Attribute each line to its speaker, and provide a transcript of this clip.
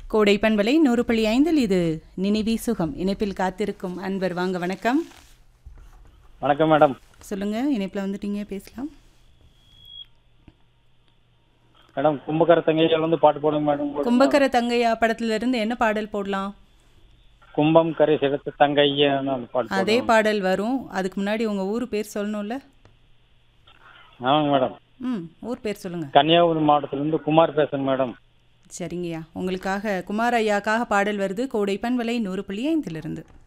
Speaker 1: கோடை பண்பலை நூறு புள்ளி ஐந்தில் இது நினைவி சுகம் இணைப்பில் காத்திருக்கும் அன்பர் வாங்க வணக்கம்
Speaker 2: வணக்கம் மேடம்
Speaker 1: சொல்லுங்க இணைப்பில் வந்துட்டீங்க பேசலாம்
Speaker 2: மேடம் கும்பகர தங்கையில் வந்து பாட்டு போடுங்க மேடம்
Speaker 1: கும்பகர தங்கையா படத்துல இருந்து என்ன பாடல் போடலாம்
Speaker 2: கும்பம் கரை செலுத்து தங்கையன்னு அந்த பாட்டு
Speaker 1: அதே பாடல் வரும் அதுக்கு முன்னாடி உங்க ஊர் பேர் சொல்லணும்ல
Speaker 2: ஆமாங்க மேடம்
Speaker 1: ம் ஊர் பேர் சொல்லுங்க
Speaker 2: கன்னியாகுமரி மாவட்டத்திலிருந்து குமார் பேசுறேன் மேடம்
Speaker 1: சரிங்கய்யா உங்களுக்காக குமார் ஐயாக்காக பாடல் வருது கோடை பண்பலை நூறு புள்ளி ஐந்திலிருந்து